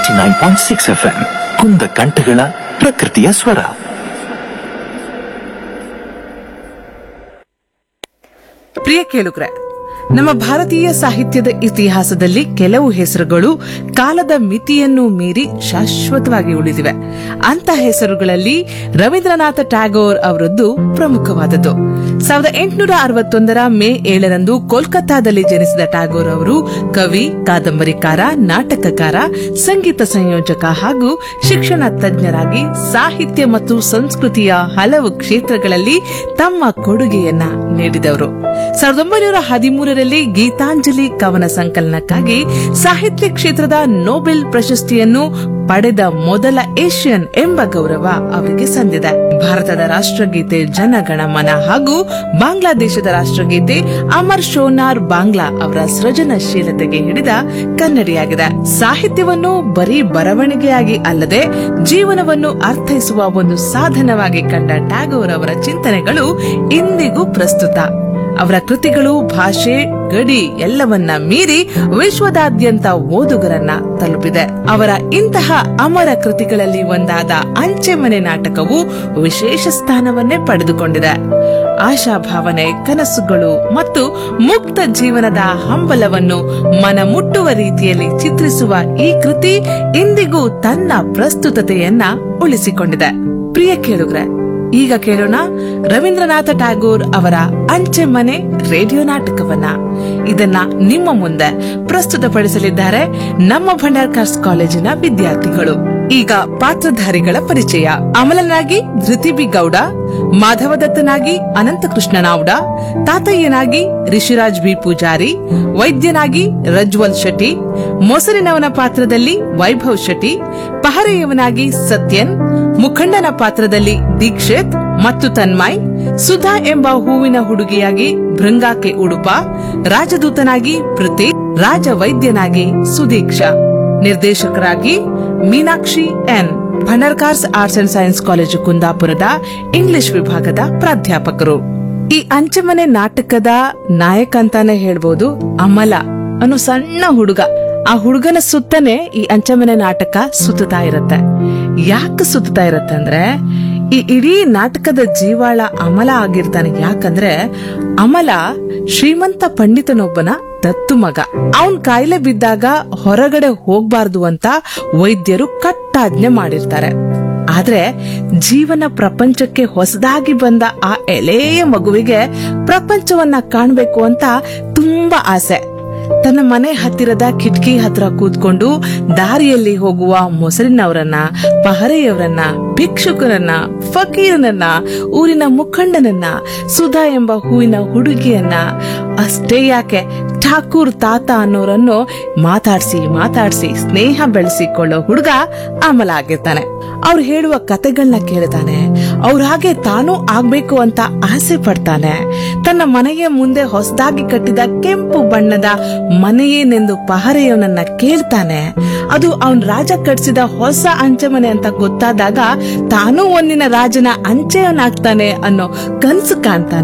ninety nine point six F M ಕುಂದ ಕಂಠಗಳ ಪ್ರಕೃತಿಯ ಸ್ವರ ಪ್ರಿಯ ಕೇಳುಗ್ರೆ ನಮ್ಮ ಭಾರತೀಯ ಸಾಹಿತ್ಯದ ಇತಿಹಾಸದಲ್ಲಿ ಕೆಲವು ಹೆಸರುಗಳು ಕಾಲದ ಮಿತಿಯನ್ನು ಮೀರಿ ಶಾಶ್ವತವಾಗಿ ಉಳಿದಿವೆ ಅಂತ ಹೆಸರುಗಳಲ್ಲಿ ರವೀಂದ್ರನಾಥ ಟ್ಯಾಗೋರ್ ಅವರದ್ದು ಪ್ರಮುಖವಾದದ್ದು ಸಾವಿರದ ಎಂಟುನೂರ ಅರವತ್ತೊಂದರ ಮೇ ಏಳರಂದು ಕೋಲ್ಕತ್ತಾದಲ್ಲಿ ಜನಿಸಿದ ಟ್ಯಾಗೋರ್ ಅವರು ಕವಿ ಕಾದಂಬರಿಕಾರ ನಾಟಕಕಾರ ಸಂಗೀತ ಸಂಯೋಜಕ ಹಾಗೂ ಶಿಕ್ಷಣ ತಜ್ಞರಾಗಿ ಸಾಹಿತ್ಯ ಮತ್ತು ಸಂಸ್ಕೃತಿಯ ಹಲವು ಕ್ಷೇತ್ರಗಳಲ್ಲಿ ತಮ್ಮ ಕೊಡುಗೆಯನ್ನ ನೀಡಿದವರು ಸಾವಿರದ ಒಂಬೈನೂರ ಹದಿಮೂರರಲ್ಲಿ ಗೀತಾಂಜಲಿ ಕವನ ಸಂಕಲನಕ್ಕಾಗಿ ಸಾಹಿತ್ಯ ಕ್ಷೇತ್ರದ ನೊಬೆಲ್ ಪ್ರಶಸ್ತಿಯನ್ನು ಪಡೆದ ಮೊದಲ ಏಷ್ಯನ್ ಎಂಬ ಗೌರವ ಅವರಿಗೆ ಸಂದಿದೆ ಭಾರತದ ರಾಷ್ಟ್ರಗೀತೆ ಜನಗಣಮನ ಹಾಗೂ ಬಾಂಗ್ಲಾದೇಶದ ರಾಷ್ಟ್ರಗೀತೆ ಅಮರ್ ಶೋನಾರ್ ಬಾಂಗ್ಲಾ ಅವರ ಸೃಜನಶೀಲತೆಗೆ ಹಿಡಿದ ಕನ್ನಡಿಯಾಗಿದೆ ಸಾಹಿತ್ಯವನ್ನು ಬರೀ ಬರವಣಿಗೆಯಾಗಿ ಅಲ್ಲದೆ ಜೀವನವನ್ನು ಅರ್ಥೈಸುವ ಒಂದು ಸಾಧನವಾಗಿ ಕಂಡ ಟ್ಯಾಗೋರ್ ಅವರ ಚಿಂತನೆಗಳು ಇಂದಿಗೂ ಪ್ರಸ್ತುತ ಅವರ ಕೃತಿಗಳು ಭಾಷೆ ಗಡಿ ಎಲ್ಲವನ್ನ ಮೀರಿ ವಿಶ್ವದಾದ್ಯಂತ ಓದುಗರನ್ನ ತಲುಪಿದೆ ಅವರ ಇಂತಹ ಅಮರ ಕೃತಿಗಳಲ್ಲಿ ಒಂದಾದ ಅಂಚೆ ಮನೆ ನಾಟಕವು ವಿಶೇಷ ಸ್ಥಾನವನ್ನೇ ಪಡೆದುಕೊಂಡಿದೆ ಆಶಾಭಾವನೆ ಕನಸುಗಳು ಮತ್ತು ಮುಕ್ತ ಜೀವನದ ಹಂಬಲವನ್ನು ಮನಮುಟ್ಟುವ ರೀತಿಯಲ್ಲಿ ಚಿತ್ರಿಸುವ ಈ ಕೃತಿ ಇಂದಿಗೂ ತನ್ನ ಪ್ರಸ್ತುತತೆಯನ್ನ ಉಳಿಸಿಕೊಂಡಿದೆ ಪ್ರಿಯ ಕೇಳುಗ್ರೆ ಈಗ ಕೇಳೋಣ ರವೀಂದ್ರನಾಥ ಟ್ಯಾಗೋರ್ ಅವರ ಅಂಚೆ ಮನೆ ರೇಡಿಯೋ ನಾಟಕವನ್ನ ಇದನ್ನ ನಿಮ್ಮ ಮುಂದೆ ಪ್ರಸ್ತುತಪಡಿಸಲಿದ್ದಾರೆ ನಮ್ಮ ಭಂಡಾರ್ಕಾರ್ಸ್ ಕಾಲೇಜಿನ ವಿದ್ಯಾರ್ಥಿಗಳು ಈಗ ಪಾತ್ರಧಾರಿಗಳ ಪರಿಚಯ ಅಮಲನಾಗಿ ಧೃತಿಬಿ ಗೌಡ ಮಾಧವದತ್ತನಾಗಿ ಅನಂತಕೃಷ್ಣ ನಾವ್ಡ ತಾತಯ್ಯನಾಗಿ ರಿಷಿರಾಜ್ ಬಿ ಪೂಜಾರಿ ವೈದ್ಯನಾಗಿ ರಜ್ವಲ್ ಶೆಟ್ಟಿ ಮೊಸರಿನವನ ಪಾತ್ರದಲ್ಲಿ ವೈಭವ್ ಶೆಟ್ಟಿ ಪಹರೆಯವನಾಗಿ ಸತ್ಯನ್ ಮುಖಂಡನ ಪಾತ್ರದಲ್ಲಿ ದೀಕ್ಷಿತ್ ಮತ್ತು ತನ್ಮಯ್ ಸುಧಾ ಎಂಬ ಹೂವಿನ ಹುಡುಗಿಯಾಗಿ ಭೃಂಗಾಕೆ ಉಡುಪ ರಾಜದೂತನಾಗಿ ಪ್ರತೀಕ್ ರಾಜ ವೈದ್ಯನಾಗಿ ಸುದೀಕ್ಷಾ ನಿರ್ದೇಶಕರಾಗಿ Meenakshi N Bhandarkars arts and science college ಕುಂದಾಪುರದ ಇಂಗ್ಲಿಷ್ ವಿಭಾಗದ ಪ್ರಾಧ್ಯಾಪಕರು ಈ ಅಂಚೆಮನೆ ನಾಟಕದ ನಾಯಕ ಅಂತಾನೆ ಹೇಳ್ಬೋದು ಅಮಲ ಅನ್ನೋ ಸಣ್ಣ ಹುಡುಗ ಆ ಹುಡುಗನ ಸುತ್ತನೆ ಈ ಅಂಚೆಮನೆ ನಾಟಕ ಸುತ್ತಾ ಇರತ್ತೆ ಯಾಕೆ ಸುತ್ತಾ ಇರತ್ತೆ ಅಂದ್ರೆ ಈ ಇಡೀ ನಾಟಕದ ಜೀವಾಳ ಅಮಲ ಆಗಿರ್ತಾನೆ ಯಾಕಂದ್ರೆ ಅಮಲ ಶ್ರೀಮಂತ ಪಂಡಿತನೊಬ್ಬನ ದತ್ತು ಮಗ ಅವನ್ ಕಾಯಿಲೆ ಬಿದ್ದಾಗ ಹೊರಗಡೆ ಹೋಗ್ಬಾರ್ದು ಅಂತ ವೈದ್ಯರು ಕಟ್ಟಾಜ್ಞೆ ಮಾಡಿರ್ತಾರೆ ಆದ್ರೆ ಜೀವನ ಪ್ರಪಂಚಕ್ಕೆ ಹೊಸದಾಗಿ ಬಂದ ಆ ಎಳೆಯ ಮಗುವಿಗೆ ಪ್ರಪಂಚವನ್ನ ಕಾಣ್ಬೇಕು ಅಂತ ತುಂಬಾ ಆಸೆ ತನ್ನ ಮನೆ ಹತ್ತಿರದ ಕಿಟಕಿ ಹತ್ರ ಕೂತ್ಕೊಂಡು ದಾರಿಯಲ್ಲಿ ಹೋಗುವ ಮೊಸರಿನವರನ್ನ ಪಹರೆಯವರನ್ನ ಭಿಕ್ಷುಕರನ್ನ ಫಕೀರನನ್ನ ಊರಿನ ಮುಖಂಡನನ್ನ ಸುಧಾ ಎಂಬ ಹೂವಿನ ಹುಡುಗಿಯನ್ನ ಅಷ್ಟೇ ಯಾಕೆ ಠಾಕೂರ್ ತಾತ ಅನ್ನೋರನ್ನು ಮಾತಾಡ್ಸಿ ಮಾತಾಡ್ಸಿ ಸ್ನೇಹ ಬೆಳೆಸಿಕೊಳ್ಳೋ ಹುಡುಗ ಅಮಲ ಆಗಿರ್ತಾನೆ ಅವ್ರು ಹೇಳುವ ಕತೆಗಳನ್ನ ಕೇಳ್ತಾನೆ ಅವ್ರ ಹಾಗೆ ತಾನೂ ಆಗ್ಬೇಕು ಅಂತ ಆಸೆ ಪಡ್ತಾನೆ ತನ್ನ ಮನೆಯ ಮುಂದೆ ಹೊಸದಾಗಿ ಕಟ್ಟಿದ ಕೆಂಪು ಬಣ್ಣದ ಮನೆಯೇನೆಂದು ಪಹರೆಯವನನ್ನ ಕೇಳ್ತಾನೆ ಅದು ಅವನ್ ರಾಜ ಕಟ್ಸಿದ ಹೊಸ ಅಂಚೆ ಮನೆ ಅಂತ ಗೊತ್ತಾದಾಗ ತಾನೂ ಒಂದಿನ ರಾಜನ ಅಂಚೆಯವನಾಗ್ತಾನೆ ಅನ್ನೋ ಕನ್ಸು ಕಾಣ್ತಾನೆ